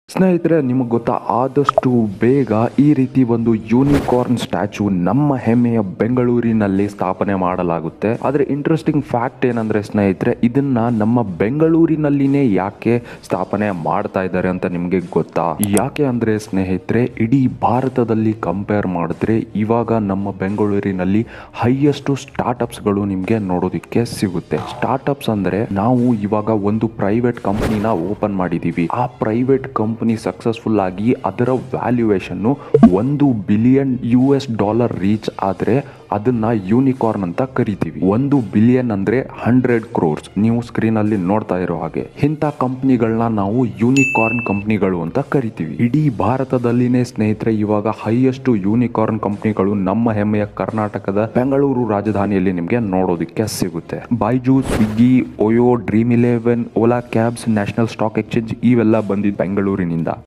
ಸ್ನೇಹಿತರೆ ನಿಮಗೆ ಗೊತ್ತಾ ಆದಷ್ಟು ಬೇಗ ಈ ರೀತಿ ಒಂದು ಯೂನಿಕಾರ್ನ್ ಸ್ಟ್ಯಾಚು ನಮ್ಮ ಹೆಮ್ಮೆಯ ಬೆಂಗಳೂರಿನಲ್ಲಿ ಸ್ಥಾಪನೆ ಮಾಡಲಾಗುತ್ತೆ ಆದರೆ ಇಂಟ್ರೆಸ್ಟಿಂಗ್ ಫ್ಯಾಕ್ಟ್ ಏನಂದ್ರೆ ಸ್ನೇಹಿತರೆ ಇದನ್ನ ನಮ್ಮ ಬೆಂಗಳೂರಿನಲ್ಲಿನೇ ಯಾಕೆ ಸ್ಥಾಪನೆ ಮಾಡ್ತಾ ಇದ್ದಾರೆ ಅಂತ ನಿಮಗೆ ಗೊತ್ತಾ ಯಾಕೆ ಅಂದ್ರೆ ಸ್ನೇಹಿತರೆ ಇಡೀ ಭಾರತದಲ್ಲಿ ಕಂಪೇರ್ ಮಾಡಿದ್ರೆ ಇವಾಗ ನಮ್ಮ ಬೆಂಗಳೂರಿನಲ್ಲಿ ಹೈಯೆಸ್ಟ್ ಸ್ಟಾರ್ಟ್ಅಪ್ಸ್ಗಳು ನಿಮಗೆ ನೋಡೋದಕ್ಕೆ ಸಿಗುತ್ತೆ ಸ್ಟಾರ್ಟ್ಅಪ್ಸ್ ಅಂದ್ರೆ ನಾವು ಇವಾಗ ಒಂದು ಪ್ರೈವೇಟ್ ಕಂಪನಿನ ಓಪನ್ ಮಾಡಿದೀವಿ ಆ ಪ್ರೈವೇಟ್ ಕಂಪನಿ ಸಕ್ಸಸ್ಫುಲ್ ಆಗಿ ಅದರ ವ್ಯಾಲ್ಯೂಯೇಷನ್ ಒಂದು billion U S dollar reach ಆದ್ರೆ ಅದನ್ನ ಯೂನಿಕಾರ್ನ್ ಅಂತ ಕರಿತೀವಿ ಒಂದು ಬಿಲಿಯನ್ ಅಂದ್ರೆ ಹಂಡ್ರೆಡ್ ಕ್ರೋರ್ಸ್ ನೀವು ಸ್ಕ್ರೀನ್ ಅಲ್ಲಿ ನೋಡ್ತಾ ಇರೋ ಹಾಗೆ ಇಂಥ ಕಂಪ್ನಿಗಳನ್ನ ನಾವು ಯೂನಿಕಾರ್ನ್ ಕಂಪ್ನಿಗಳು ಅಂತ ಕರಿತೀವಿ ಇಡೀ ಭಾರತದಲ್ಲಿನೇ ಸ್ನೇಹಿತರೆ ಇವಾಗ ಹೈಯೆಸ್ಟ್ ಯೂನಿಕಾರ್ನ್ ಕಂಪ್ನಿಗಳು ನಮ್ಮ ಹೆಮ್ಮೆಯ ಕರ್ನಾಟಕದ ಬೆಂಗಳೂರು ರಾಜಧಾನಿಯಲ್ಲಿ ನಿಮಗೆ ನೋಡೋದಕ್ಕೆ ಸಿಗುತ್ತೆ Byju Swiggy OYO Dream Eleven Ola cabs National Stock Exchange ಇವೆಲ್ಲ ಬಂದಿದ್ದು ಬೆಂಗಳೂರಿನಿಂದ